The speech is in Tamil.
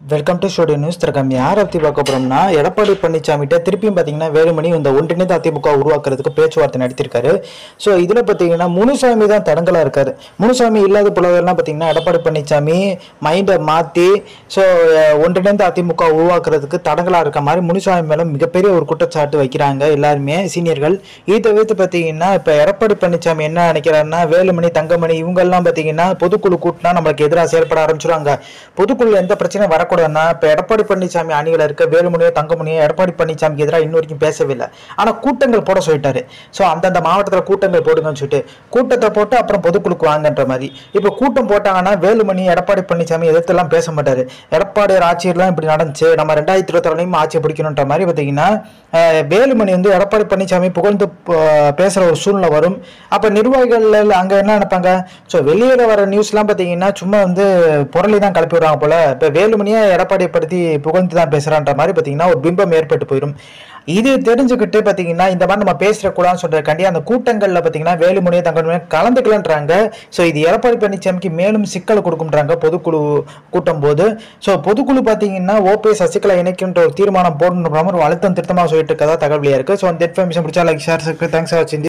வெல்கம் டு ஸ்டுடியோ நியூஸ் திறக்கம் யார் பற்றி பார்க்க போகிறோம்னா எடப்பாடி பழனிசாமிகிட்ட திருப்பியும் பார்த்தீங்கன்னா வேலுமணி இந்த ஒன்றிணைந்த அதிமுக உருவாக்குறதுக்கு பேச்சுவார்த்தை நடத்தியிருக்காரு ஸோ இதில் பார்த்தீங்கன்னா முனுசாமி தான் தடங்கலாக இருக்காரு முனுசாமி இல்லாத புலவர்லாம் பார்த்தீங்கன்னா எடப்பாடி பழனிசாமி மைண்டை மாற்றி ஸோ ஒன்றிணைந்த அதிமுக உருவாக்குறதுக்கு தடங்கலாக இருக்க மாதிரி முனுசாமி மேலே மிகப்பெரிய ஒரு குற்றச்சாட்டு வைக்கிறாங்க எல்லாருமே சீனியர்கள் இதை தவிர்த்து பார்த்தீங்கன்னா இப்போ எடப்பாடி பழனிசாமி என்ன நினைக்கிறாருன்னா வேலுமணி தங்கமணி இவங்கெல்லாம் பார்த்தீங்கன்னா பொதுக்குழு கூட்டினா நம்மளுக்கு எதிராக செயல்பட ஆரம்பிச்சிருவாங்க பொதுக்குழு எந்த பிரச்சனையும் வரக்கூடாதுன்னா இப்போ எடப்பாடி பழனிசாமி அணியில் இருக்க வேலுமணியோ தங்கமணியோ எடப்பாடி பழனிசாமிக்கு எதிராக இன்ன வரைக்கும் பேசவே இல்லை ஆனால் கூட்டங்கள் போட சொல்லிட்டாரு ஸோ அந்தந்த மாவட்டத்தில் கூட்டங்கள் போடுங்கன்னு சொல்லிட்டு கூட்டத்தை போட்டு அப்புறம் பொதுக்குழுக்கு வாங்கன்ற மாதிரி இப்போ கூட்டம் போட்டாங்கன்னா வேலுமணி எடப்பாடி பழனிசாமி எதிர்த்தெல்லாம் பேச மாட்டாரு எடப்பாடியார் ஆட்சியெல்லாம் இப்படி நடந்துச்சு நம்ம ரெண்டாயிரத்தி இருபத்தி ஆட்சியை பிடிக்கணுன்ற மாதிரி பார்த்தீங்கன்னா அஹ், வேலுமணி வந்து எடப்பாடி பழனிசாமி புகழ்ந்து அஹ், பேசுற ஒரு சூழ்நிலை வரும் அப்போ நிர்வாகிகள் அங்க என்ன நினைப்பாங்க ஸோ வெளியில வர நியூஸ்லாம் பார்த்தீங்கன்னா சும்மா வந்து புரளி தான் கிளப்பி விடுறாங்க போல இப்போ வேலுமணியை எடப்பாடியை படுத்தி புகழ்ந்து தான் பேசுறான்ற மாதிரி பார்த்தீங்கன்னா ஒரு பிம்பம் ஏற்பட்டு போயிடும் இது தெரிஞ்சுக்கிட்டு பார்த்தீங்கன்னா இந்த மாதிரி நம்ம பேசுறக்கூடாதுன்னு சொல்றதுக்காண்டி அந்த கூட்டங்களில் பார்த்தீங்கன்னா வேலுமணியை தங்கமணியை கலந்துக்கலன்றாங்க ஸோ இது எடப்பாடி பழனிசாமிக்கு மேலும் சிக்கல் கொடுக்கும்ன்றாங்க பொதுக்குழு கூட்டம் போது ஸோ பொதுக்குழு பார்த்தீங்கன்னா ஓபிஎஸ் சசிகலா இணைக்கின்ற ஒரு தீர்மானம் போடணுன்ற மாதிரி ஒரு அழுத்தம் திருத்தமாக சொல்லிட்டு இருக்கதா தகவலியாக இருக்கு ஸோ அந்த இன்ஃபர்மேஷன் பிடிச்சா லைக் ஷேர் தேங்க்ஸ் ஃபார் வாட்சிங்